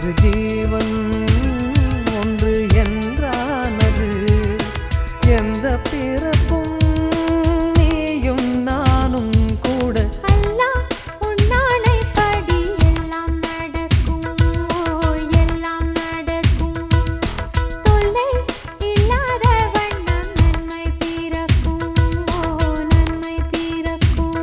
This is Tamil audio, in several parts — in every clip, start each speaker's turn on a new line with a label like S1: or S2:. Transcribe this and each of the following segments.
S1: இரு ஜீவன் ஒன்று என்றானது எந்த பிறப்பும் நீயும் நானும் கூட
S2: அல்லாஹ் உன்னானைப்படி எல்லாம் நடக்கும் ஓ எல்லாம் நடக்கும் தொல்லை இல்லாத வண்ணம் நன்மை பிறக்கும் ஓ நன்மை பிறக்கும்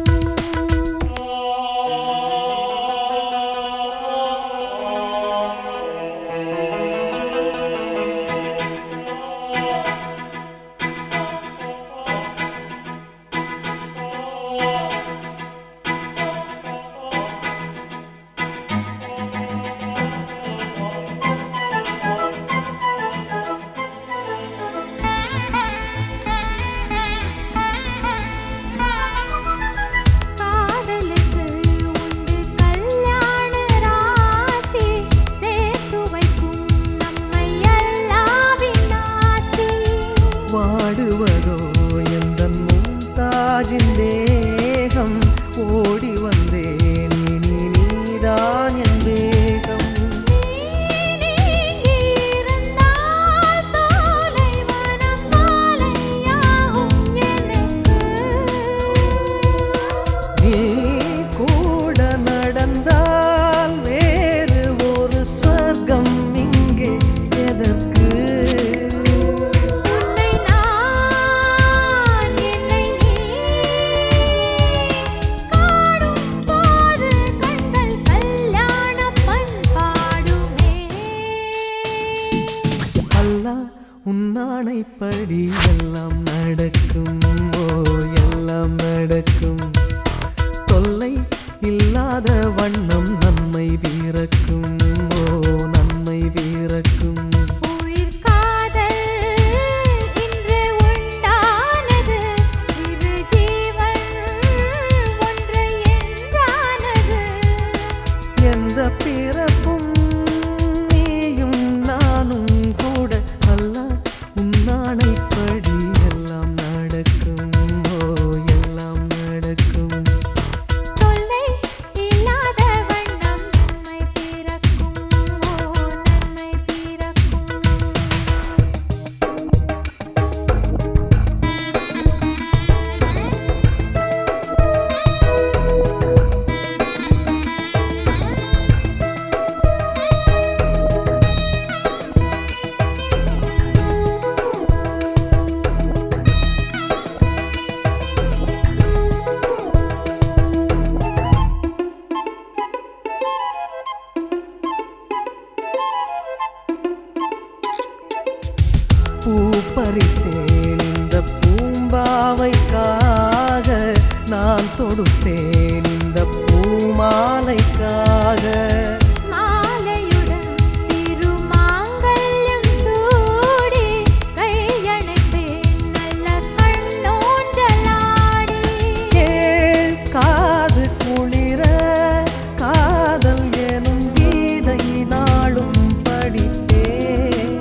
S2: காதலுக்கு உண்டு கல்யாண ராசி சேர்த்து வைக்கும் நம்மை எல்லாவின் ஆசி
S1: வாடுவதோ எந்த மும்தாஜின் தேகம் ஓடி வந்தேன் இனி நீதான் என் வேகம்
S2: நீ இருந்தால் சோலை மனம் மாலையாகும் எனக்கு
S1: நீ கூட நடந்தால் வேறு ஒரு ஸ்வர்க்கம் இங்கே எதற்கு
S2: உன்னை நான் என்னை நீ காணும் போது கண்கள் கல்யாண பண்பாடுமே
S1: அல்லாஹ் உன்னானைப்படி எல்லாம் நடக்கும் ஓ எல்லாம் நடக்கும் தொல்லை இல்லாத வண்ணம் நன்மை பிறக்கும் ஓ நன்மை பிறக்கும்
S2: உயிர் காதல் இன்று உண்டானது இரு ஜீவன் ஒன்று என்றானது
S1: எந்த பிறப்பும் நீயும் நானும் கூட அல்லாஹ் உன்னானைப்படி எல்லாம் நடக்கும் ஓ எல்லாம் நடக்கும்
S2: தொல்லை இல்லாத வண்ணம் நன்மை பிறக்கும் ஓ நன்மை பிறக்கும்
S1: பூ பறித்தேன் இந்த பூம்பாவைக்காக நான் தொடுத்தேன் இந்த பூமாலைக்காக
S2: மாலையுடன் திருமாங்கல்யம் சூடி கையணைப்பேன் நல்ல கண்ணோஞ்சலாடி
S1: கேள் காது குளிர காதல் எனும் கீதை நாளும் படித்தேன்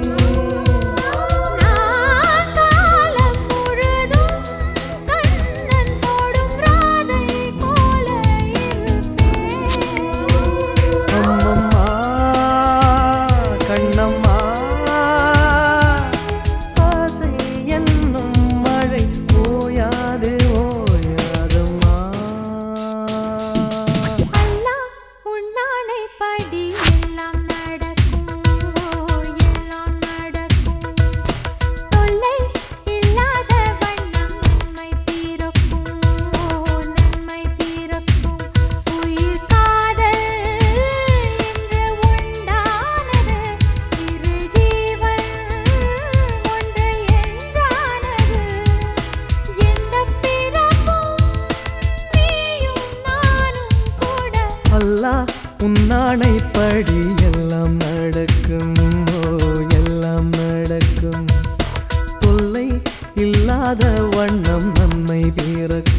S2: நான் காலம் முழுதும் கண்ணன் தொடும் ராதை போல இருப்பேன்
S1: அம்மம்மா கண்ணம்மா ஆசை என்னும் மழை ஓயாது ஓயாதம்மா
S2: அல்லாஹ் உன்னானைப்படி எல்லாம் நடக்கும் ஓ எல்லாம் நடக்கும் தொல்லை இல்லாத வண்ணம் நன்மை பிறக்கும் ஓ நன்மை பிறக்கும் உயிர் காதல் என்று உண்டானது இரு ஜீவன் ஒன்று என்றானது எந்த பிறப்பும் நீயும் நானும் கூட
S1: அல்லாஹ் உன்னானைப்படி எல்லாம் நடக்கும் ஓ எல்லாம் நடக்கும் தொல்லை இல்லாத வண்ணம் நன்மை பிறக்கும்